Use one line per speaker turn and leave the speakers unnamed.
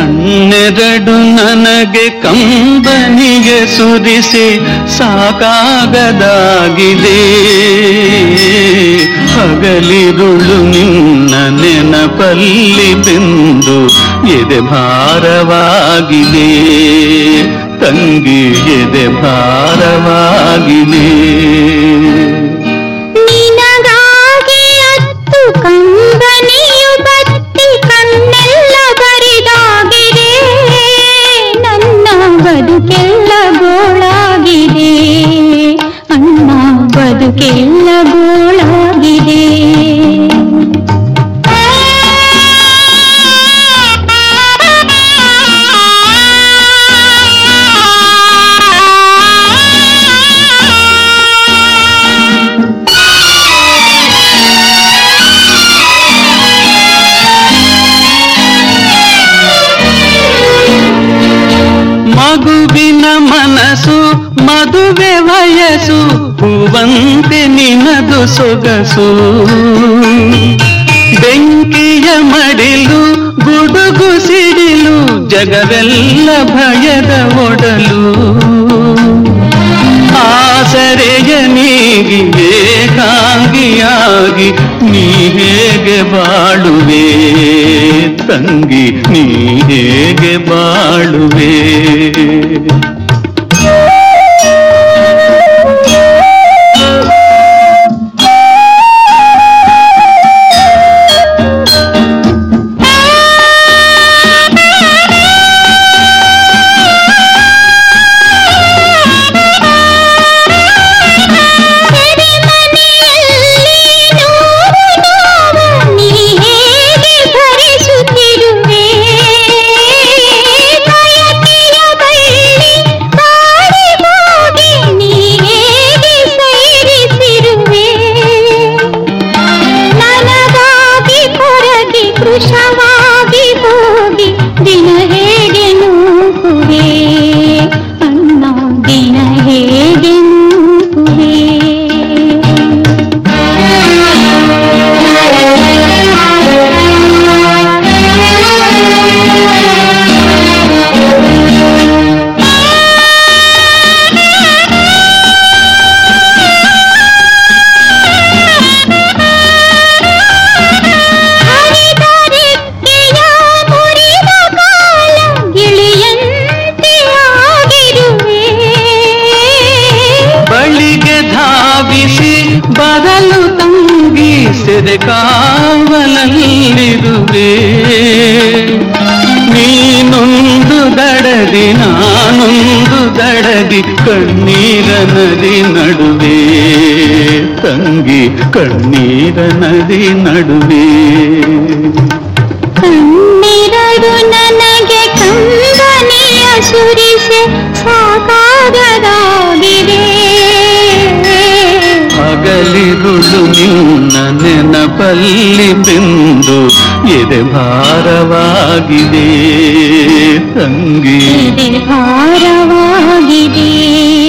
ಕಣ್ಣೆರಡು ನನಗೆ ಕಂಬನಿಗೆ ಸುರಿಸಿ ಸಾಕಾಗದಾಗಿದೆ ಹಗಲಿರುಳು ನಿನ್ನ ನೆನಪಲ್ಲಿ ಬೆಂದು ಎದೆ ಭಾರವಾಗಿದೆ ತಂಗಿ ಎದೆ ಭಾರವಾಗಿದೆ
ನಿನಗಾಗಿ ಹತ್ತು ಕಂಬನಿಯು ಬತ್ತಿ ಕಣ್ಣೆಲ್ಲ ಬರಿದಾಗಿದೆ ನನ್ನ ಬದುಕೆಲ್ಲ ಗೋಳಾಗಿದೆ ಅಣ್ಣ ಬದುಕೆಲ್ಲ ಗೋಳಾಗಿದೆ
ಮಗುವಿನ ಮನಸ್ಸು ಮದುವೆ ವಯಸ್ಸು ಹೂವಂತೆ ನಿನದು ಸೊಗಸು ಬೆಂಕಿಯ ಮಡಿಲು ಗುಡುಗು ಸಿಡಿಲು ಜಗವೆಲ್ಲ ಭಯದ ಒಡಲು ಆಸರೆಯ ನೀಗಿ ಏಕಾಂಗಿಯಾಗಿ ನೀ ಹೇಗೆ ಬಾಳುವೆ ತಂಗಿ ನೀ ಹೇಗೆ ಬಾಳುವೆ
ನೀ ಹೇಗೆ ಭರಿಸುತ್ತಿರುವೆ ಬಯಕೆಯ ಬಳ್ಳಿ ಬಾಡಿ ಹೋಗಿ ನೀ ಹೇಗೆ ಸೈರಿಸಿರುವೆ ನನಗಾಗಿ ಕೊರಗಿ ಕೃಶವಾಗಿ ಹೋಗಿ ದಿನ ಹೇಗೆ ನೂಕುವೆ ಅಣ್ಣ ದಿನ ಹೇಗೆ ನೂಕುವೆ ಹರಿದರೆಕ್ಕೆಯ ಮುರಿದ ಕಾಲ ಗಿಳಿಯಂತೆ ಆಗಿರುವೆ
ಬಳಿಗೆ ಧಾವಿಸಿ ಬದಲು ತಂಗಿ ಸೆದೆ ಕಾವಲಲ್ಲಿರುವೆ ನೀನೊಂದು ದಡದಿ ನಾನೊಂದು ದಡದಿ ಕಣ್ಣೀರ ನದಿ ನಡುವೆ ತಂಗಿ ಕಣ್ಣೀರ ನದಿ ನಡುವೆ
ಕಣ್ಣಿರಡು ನನಗೆ ಕಂಬನಿಯ ಸುರಿಸೆ ಸಾಕಾಗದಾಗಿದೆ
ಹಗಲಿರುಳು ನಿನ್ನ ನೆನಪಲ್ಲಿ ಬೆಂದು ಎದೆ ಭಾರವಾಗಿದೆ ತಂಗಿ
ಎದೆ ಭಾರವಾಗಿದೆ